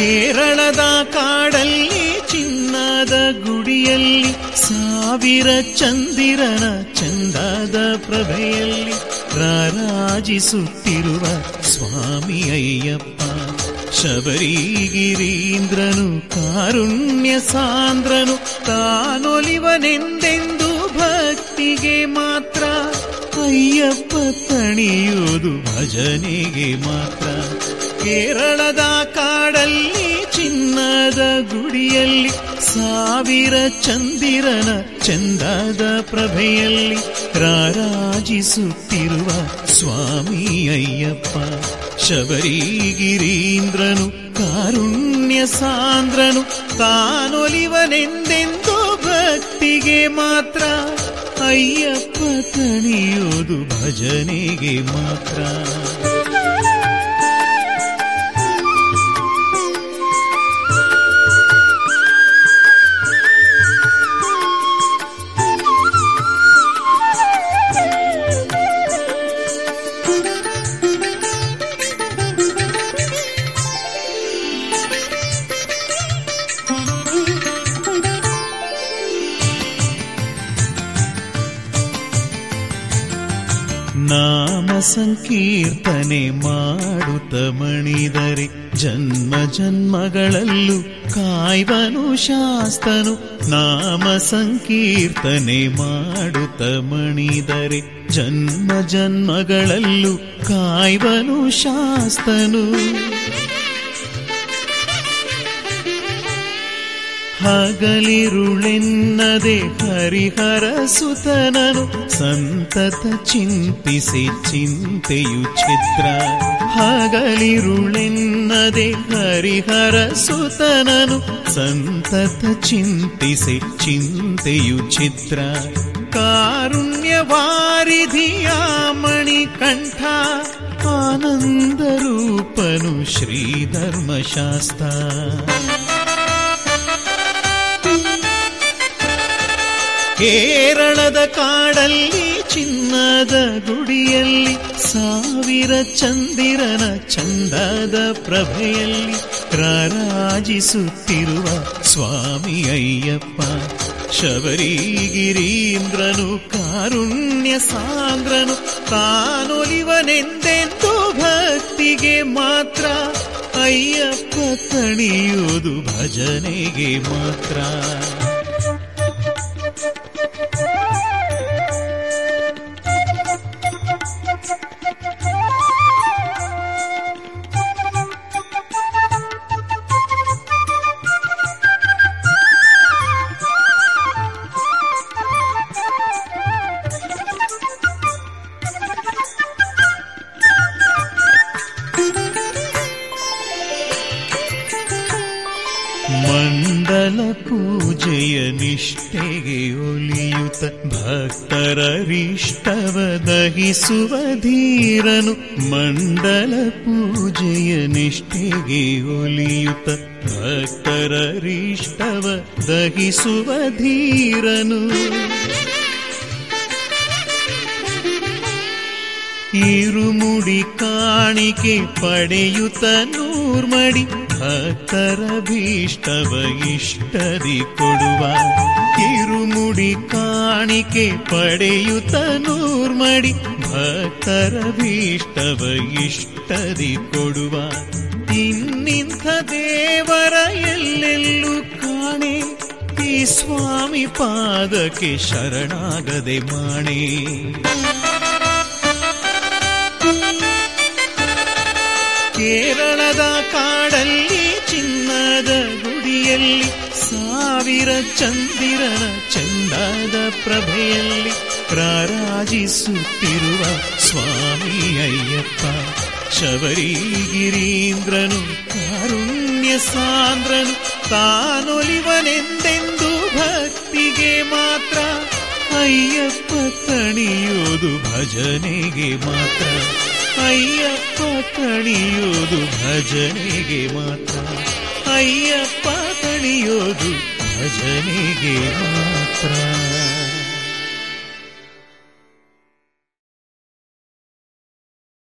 ಕೇರಳದ ಕಾಡಲ್ಲಿ ಚಿನ್ನದ ಗುಡಿಯಲ್ಲಿ ಸಾವಿರ ಚಂದಿರನ ಚಂದದ ಪ್ರಭೆಯಲ್ಲಿ ರಾರಾಜಿಸುತ್ತಿರುವ ಸ್ವಾಮಿ ಅಯ್ಯಪ್ಪ ಶಬರಿಗಿರೀಂದ್ರನು ಕಾರುಣ್ಯ ಸಾಂದ್ರನು ತಾನೊಲಿವನೆಂದೆಂದು ಭಕ್ತಿಗೆ ಮಾತ್ರ ಅಯ್ಯಪ್ಪ ತಣಿಯುವುದು ಭಜನೆಗೆ ಮಾತ್ರ ಕೇರಳದ ಕಾಡಲ್ಲಿ ಚಿನ್ನದ ಗುಡಿಯಲ್ಲಿ ಸಾವಿರ ಚಂದಿರನ ಚಂದದ ಪ್ರಭೆಯಲ್ಲಿ ರಾರಾಜಿಸುತ್ತಿರುವ ಸ್ವಾಮಿ ಅಯ್ಯಪ್ಪ ಶಬರಿಗಿರೀಂದ್ರನು ಕಾರುಣ್ಯ ಸಾಂದ್ರನು ತಾನೊಲಿವನೆಂದೆಂದು ಭಕ್ತಿಗೆ ಮಾತ್ರ ಅಯ್ಯಪ್ಪ ತಣಿಯೋದು ಭಜನೆಗೆ ಮಾತ್ರ ನಾಮ ಸಂಕೀರ್ತನೆ ಮಾಡುತ್ತ ಮಣಿದರೆ ಜನ್ಮ ಜನ್ಮಗಳಲ್ಲೂ ಕಾಯ್ವನು ಶಾಸ್ತನು ನಾಮ ಸಂಕೀರ್ತನೆ ಮಾಡುತ್ತ ಮಣಿದರೆ ಜನ್ಮ ಜನ್ಮಗಳಲ್ಲೂ ಕಾಯ್ವನು ಶಾಸ್ತನು ಹಗಲಿರುಳೆನ್ನದೆ ಹರಿಹರ ಸುತನನು ಸಂತತ ಚಿಂತಿಸಿ ಚಿಂತೆಯು ಛಿದ್ರ ಹಗಲಿರುಳೆನ್ನದೆ ಹರಿಹರ ಸುತನನು ಸಂತತ ಚಿಂತಿಸಿ ಚಿಂತೆಯು ಛಿದ್ರ ಕಾರುಣ್ಯವಾರಿಧಿಯ ಮಣಿಕಂಠ ಆನಂದ ರೂಪನು ಶ್ರೀಧರ್ಮಶಾಸ್ತ್ರ ಕೇರಳದ ಕಾಡಲ್ಲಿ ಚಿನ್ನದ ಗುಡಿಯಲ್ಲಿ ಸಾವಿರ ಚಂದಿರನ ಚಂದದ ಪ್ರಭೆಯಲ್ಲಿ ರಾರಾಜಿಸುತ್ತಿರುವ ಸ್ವಾಮಿ ಅಯ್ಯಪ್ಪ ಶಬರಿಗಿರೀಂದ್ರನು ಕಾರುಣ್ಯ ಸಾಂದ್ರನು ತಾನೊಲಿವನೆಂದೆಂದು ಭಕ್ತಿಗೆ ಮಾತ್ರ ಅಯ್ಯಪ್ಪ ತಣಿಯುವುದು ಭಜನೆಗೆ ಮಾತ್ರ ಮಂಡಲ ಪೂಜೆಯ ನಿಷ್ಠೆಗೆ ಒಲಿಯುತ್ತ ಭಕ್ತರರಿಷ್ಟವ ದಹಿಸುವ ಧೀರನು ಮಂಡಲ ಪೂಜೆಯ ನಿಷ್ಠೆಗೆ ಒಲಿಯುತ್ತ ಭಕ್ತರರಿಷ್ಟವ ದಹಿಸುವ ಧೀರನು ಇರುಮುಡಿ ಕಾಣಿಕೆ ಪಡೆಯುತ್ತ ನೂರ್ಮಡಿ ಭಕ್ತರ ಭೀಷ್ಟವ ಇಷ್ಟದಿ ಕೊಡುವ ಇರುಮುಡಿ ಕಾಣಿಕೆ ಪಡೆಯುತ್ತ ನೂರ್ಮಡಿ ಭಕ್ತರ ಭೀಷ್ಟವ ಇಷ್ಟದಿ ಕೊಡುವ ಇನ್ನಿಂಥ ದೇವರ ಎಲ್ಲೆಲ್ಲೂ ಕಾಣೆ ಈ ಸ್ವಾಮಿ ಪಾದಕ್ಕೆ ಶರಣಾಗದೆ ಮಾಣೆ ಕೇರಳದ ಕಾಡಲ್ಲಿ ಚಿನ್ನದ ಗುಡಿಯಲ್ಲಿ ಸಾವಿರ ಚಂದಿರನ ಚಂದದ ಪ್ರಭೆಯಲ್ಲಿ ರಾರಾಜಿಸುತ್ತಿರುವ ಸ್ವಾಮಿ ಅಯ್ಯಪ್ಪ ಶಬರಿಗಿರೀಂದ್ರನು ಕಾರುಣ್ಯ ಸಾಂದ್ರನು ತಾನೊಲಿವನೆಂದೆಂದು ಭಕ್ತಿಗೆ ಮಾತ್ರ ಅಯ್ಯಪ್ಪ ತಣಿಯೋದು ಭಜನೆಗೆ ಮಾತ್ರ ಅಯ್ಯಪ್ಪ ತಣಿಯೋದು ಭಜನೆಗೆ ಮಾತ್ರ ಅಯ್ಯಪ್ಪ ತಣಿಯೋದು ಭಜನೆಗೆ ಮಾತ್ರ